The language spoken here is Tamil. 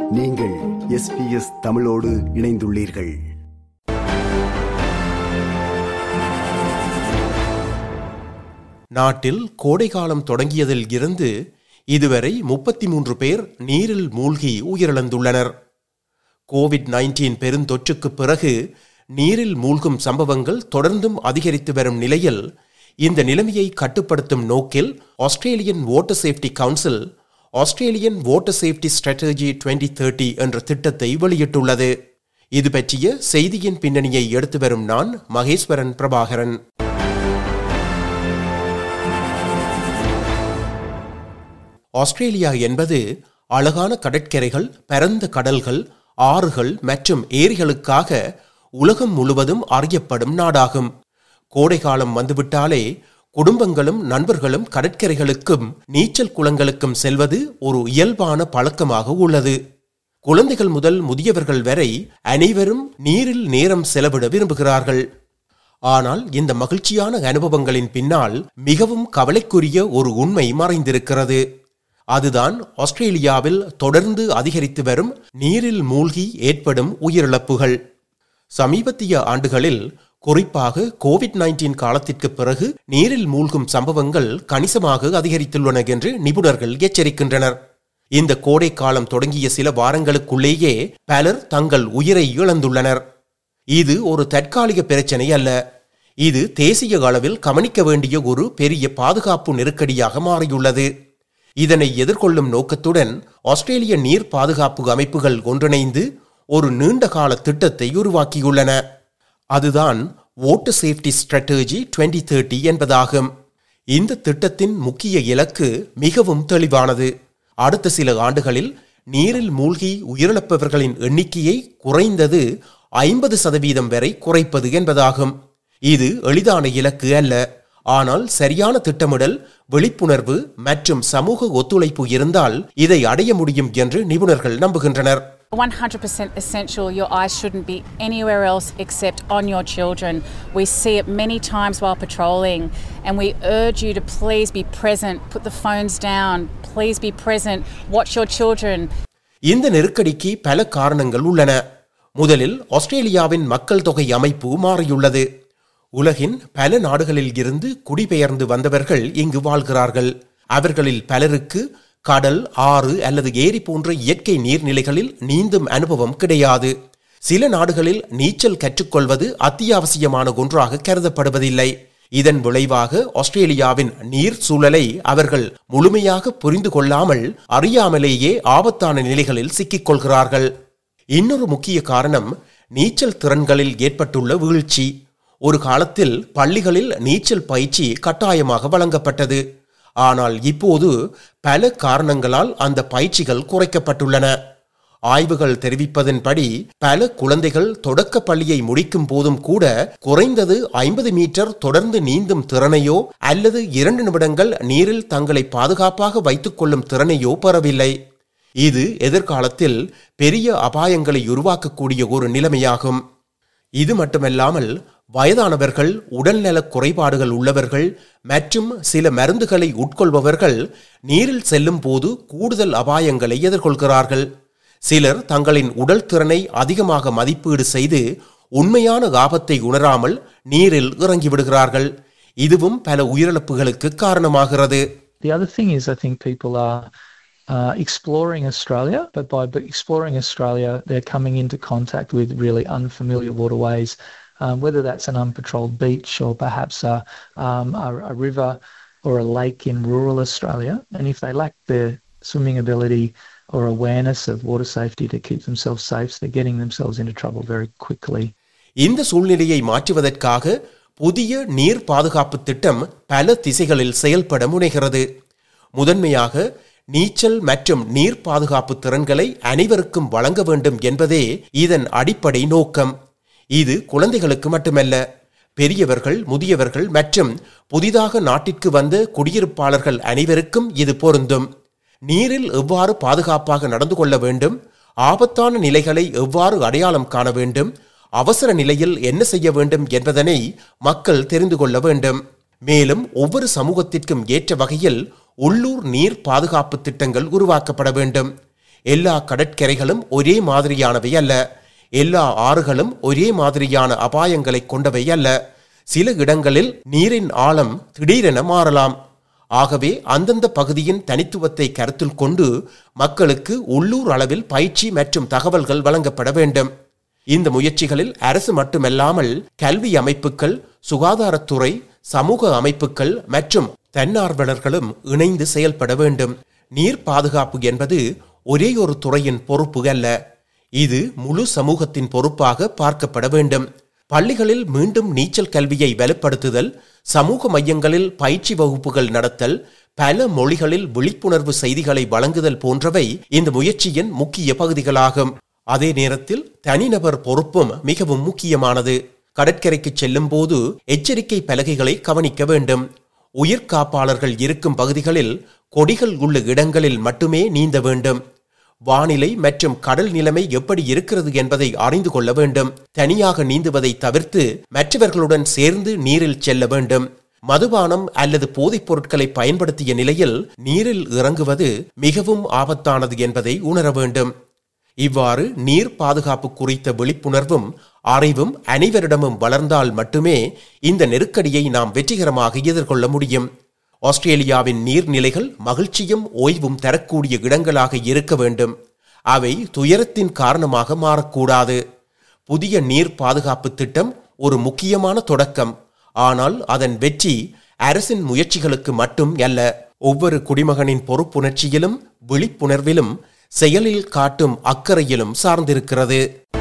நீங்கள் எஸ்பிஎஸ் தமிழோடு இணைந்துள்ளீர்கள் நாட்டில் கோடைகாலம் தொடங்கியதில் இருந்து இதுவரை முப்பத்தி மூன்று பேர் நீரில் மூழ்கி உயிரிழந்துள்ளனர் கோவிட் நைன்டீன் பெருந்தொற்றுக்கு பிறகு நீரில் மூழ்கும் சம்பவங்கள் தொடர்ந்தும் அதிகரித்து வரும் நிலையில் இந்த நிலைமையை கட்டுப்படுத்தும் நோக்கில் Australian water safety council Australian water safety strategy 2030 thirty என்ற திட்டத்தை வெளியிட்டுள்ளது இது பற்றிய செய்தியின் பின்னணியை எடுத்து வரும் நான் மகேஸ்வரன் பிரபாகரன் ஆஸ்திரேலியா என்பது அழகான கடற்கரைகள் பரந்த கடல்கள் ஆறுகள் மற்றும் ஏரிகளுக்காக உலகம் முழுவதும் அறியப்படும் நாடாகும் கோடைகாலம் வந்துவிட்டாலே குடும்பங்களும் நண்பர்களும் கடற்கரைகளுக்கும் நீச்சல் குளங்களுக்கும் செல்வது ஒரு இயல்பான பழக்கமாக உள்ளது குழந்தைகள் முதல் முதியவர்கள் வரை அனைவரும் நீரில் நேரம் செலவிட விரும்புகிறார்கள் ஆனால் இந்த மகிழ்ச்சியான அனுபவங்களின் பின்னால் மிகவும் கவலைக்குரிய ஒரு உண்மை மறைந்திருக்கிறது அதுதான் ஆஸ்திரேலியாவில் தொடர்ந்து அதிகரித்து வரும் நீரில் மூழ்கி ஏற்படும் உயிரிழப்புகள் சமீபத்திய ஆண்டுகளில் குறிப்பாக கோவிட் நைன்டீன் காலத்திற்கு பிறகு நீரில் மூழ்கும் சம்பவங்கள் கணிசமாக அதிகரித்துள்ளன என்று நிபுணர்கள் எச்சரிக்கின்றனர் இந்த கோடை காலம் தொடங்கிய சில வாரங்களுக்குள்ளேயே பலர் தங்கள் உயிரை இழந்துள்ளனர் இது ஒரு தற்காலிக பிரச்சனை அல்ல இது தேசிய அளவில் கவனிக்க வேண்டிய ஒரு பெரிய பாதுகாப்பு நெருக்கடியாக மாறியுள்ளது இதனை எதிர்கொள்ளும் நோக்கத்துடன் ஆஸ்திரேலிய நீர் பாதுகாப்பு அமைப்புகள் ஒன்றிணைந்து ஒரு நீண்டகால திட்டத்தை உருவாக்கியுள்ளன அதுதான் வாட்டர் சேஃப்டி ஸ்ட்ராட்டஜி 2030 தேர்ட்டி என்பதாகும் இந்த திட்டத்தின் முக்கிய இலக்கு மிகவும் தெளிவானது அடுத்த சில ஆண்டுகளில் நீரில் மூழ்கி உயிரிழப்பவர்களின் எண்ணிக்கையை குறைந்தது ஐம்பது சதவீதம் வரை குறைப்பது என்பதாகும் இது எளிதான இலக்கு அல்ல ஆனால் சரியான திட்டமிடல் விழிப்புணர்வு மற்றும் சமூக ஒத்துழைப்பு இருந்தால் இதை அடைய முடியும் என்று நிபுணர்கள் நம்புகின்றனர் 100% essential. Your eyes shouldn't be anywhere else except on your children. We see it many times while patrolling, and we urge you to please be present. Put the phones down. Please be present. Watch your children. இந்த நெருக்கடிக்கு பல காரணங்கள் உள்ளன முதலில் ஆஸ்திரேலியாவின் மக்கள் தொகை அமைப்பு மாறியுள்ளது உலகின் பல நாடுகளில் இருந்து குடிபெயர்ந்து வந்தவர்கள் இங்கு வாழ்கிறார்கள் அவர்களில் பலருக்கு கடல் ஆறு அல்லது ஏரி போன்ற இயற்கை நீர்நிலைகளில் நீந்தும் அனுபவம் கிடையாது சில நாடுகளில் நீச்சல் கற்றுக்கொள்வது அத்தியாவசியமான ஒன்றாக கருதப்படுவதில்லை இதன் விளைவாக ஆஸ்திரேலியாவின் நீர் சூழலை அவர்கள் முழுமையாக புரிந்து கொள்ளாமல் அறியாமலேயே ஆபத்தான நிலைகளில் சிக்கிக் கொள்கிறார்கள் இன்னொரு முக்கிய காரணம் நீச்சல் திறன்களில் ஏற்பட்டுள்ள வீழ்ச்சி ஒரு காலத்தில் பள்ளிகளில் நீச்சல் பயிற்சி கட்டாயமாக வழங்கப்பட்டது ஆனால் இப்போது பல காரணங்களால் அந்த பயிற்சிகள் குறைக்கப்பட்டுள்ளன ஆய்வுகள் தெரிவிப்பதன்படி பல குழந்தைகள் தொடக்க பள்ளியை முடிக்கும் போதும் கூட குறைந்தது ஐம்பது மீட்டர் தொடர்ந்து நீந்தும் திறனையோ அல்லது இரண்டு நிமிடங்கள் நீரில் தங்களை பாதுகாப்பாக வைத்துக் கொள்ளும் திறனையோ பெறவில்லை இது எதிர்காலத்தில் பெரிய அபாயங்களை உருவாக்கக்கூடிய ஒரு நிலைமையாகும் இது மட்டுமல்லாமல் வயதானவர்கள் உடல்நலக் குறைபாடுகள் உள்ளவர்கள் மற்றும் சில மருந்துகளை உட்கொள்பவர்கள் நீரில் செல்லும் போது கூடுதல் அபாயங்களை எதிர்கொள்கிறார்கள் சிலர் தங்களின் உடல் திறனை அதிகமாக மதிப்பீடு செய்து உண்மையான ஆபத்தை உணராமல் நீரில் இறங்கிவிடுகிறார்கள் இதுவும் பல உயிரிழப்புகளுக்கு காரணமாகிறது The other thing is, I think people are uh, exploring Australia, but by b- exploring Australia, they're coming into contact with really unfamiliar waterways, um, whether that's an unpatrolled beach or perhaps a, um, a, a river or a lake in rural Australia. And if they lack the swimming ability or awareness of water safety to keep themselves safe, they're getting themselves into trouble very quickly. இந்த சூழ்நிலையை மாற்றுவதற்காக புதிய நீர் பாதுகாப்பு திட்டம் பல திசைகளில் செயல்பட முனைகிறது முதன்மையாக நீச்சல் மற்றும் நீர் பாதுகாப்பு திறன்களை அனைவருக்கும் வழங்க வேண்டும் என்பதே இதன் அடிப்படை நோக்கம் இது குழந்தைகளுக்கு மட்டுமல்ல பெரியவர்கள் முதியவர்கள் மற்றும் புதிதாக நாட்டிற்கு வந்த குடியிருப்பாளர்கள் அனைவருக்கும் இது பொருந்தும் நீரில் எவ்வாறு பாதுகாப்பாக நடந்து கொள்ள வேண்டும் ஆபத்தான நிலைகளை எவ்வாறு அடையாளம் காண வேண்டும் அவசர நிலையில் என்ன செய்ய வேண்டும் என்பதனை மக்கள் தெரிந்து கொள்ள வேண்டும் மேலும் ஒவ்வொரு சமூகத்திற்கும் ஏற்ற வகையில் உள்ளூர் நீர் பாதுகாப்பு திட்டங்கள் உருவாக்கப்பட வேண்டும் எல்லா கடற்கரைகளும் ஒரே மாதிரியானவை அல்ல எல்லா ஆறுகளும் ஒரே மாதிரியான அபாயங்களை கொண்டவை அல்ல சில இடங்களில் நீரின் ஆழம் திடீரென மாறலாம் ஆகவே அந்தந்த பகுதியின் தனித்துவத்தை கருத்தில் கொண்டு மக்களுக்கு உள்ளூர் அளவில் பயிற்சி மற்றும் தகவல்கள் வழங்கப்பட வேண்டும் இந்த முயற்சிகளில் அரசு மட்டுமல்லாமல் கல்வி அமைப்புகள் சுகாதாரத்துறை சமூக அமைப்புகள் மற்றும் தன்னார்வலர்களும் இணைந்து செயல்பட வேண்டும் நீர் பாதுகாப்பு என்பது ஒரே ஒரு துறையின் பொறுப்பு அல்ல இது முழு சமூகத்தின் பொறுப்பாக பார்க்கப்பட வேண்டும் பள்ளிகளில் மீண்டும் நீச்சல் கல்வியை வலுப்படுத்துதல் சமூக மையங்களில் பயிற்சி வகுப்புகள் நடத்தல் பல மொழிகளில் விழிப்புணர்வு செய்திகளை வழங்குதல் போன்றவை இந்த முயற்சியின் முக்கிய பகுதிகளாகும் அதே நேரத்தில் தனிநபர் பொறுப்பும் மிகவும் முக்கியமானது கடற்கரைக்கு செல்லும் போது எச்சரிக்கை பலகைகளை கவனிக்க வேண்டும் உயிர் காப்பாளர்கள் இருக்கும் பகுதிகளில் கொடிகள் உள்ள இடங்களில் மட்டுமே நீந்த வேண்டும் வானிலை மற்றும் கடல் நிலைமை எப்படி இருக்கிறது என்பதை அறிந்து கொள்ள வேண்டும் தனியாக நீந்துவதை தவிர்த்து மற்றவர்களுடன் சேர்ந்து நீரில் செல்ல வேண்டும் மதுபானம் அல்லது போதைப் பொருட்களை பயன்படுத்திய நிலையில் நீரில் இறங்குவது மிகவும் ஆபத்தானது என்பதை உணர வேண்டும் இவ்வாறு நீர் பாதுகாப்பு குறித்த விழிப்புணர்வும் அறிவும் அனைவரிடமும் வளர்ந்தால் மட்டுமே இந்த நெருக்கடியை நாம் வெற்றிகரமாக எதிர்கொள்ள முடியும் ஆஸ்திரேலியாவின் நீர்நிலைகள் மகிழ்ச்சியும் ஓய்வும் தரக்கூடிய இடங்களாக இருக்க வேண்டும் அவை துயரத்தின் காரணமாக மாறக்கூடாது புதிய நீர் பாதுகாப்பு திட்டம் ஒரு முக்கியமான தொடக்கம் ஆனால் அதன் வெற்றி அரசின் முயற்சிகளுக்கு மட்டும் அல்ல ஒவ்வொரு குடிமகனின் பொறுப்புணர்ச்சியிலும் விழிப்புணர்விலும் செயலில் காட்டும் அக்கறையிலும் சார்ந்திருக்கிறது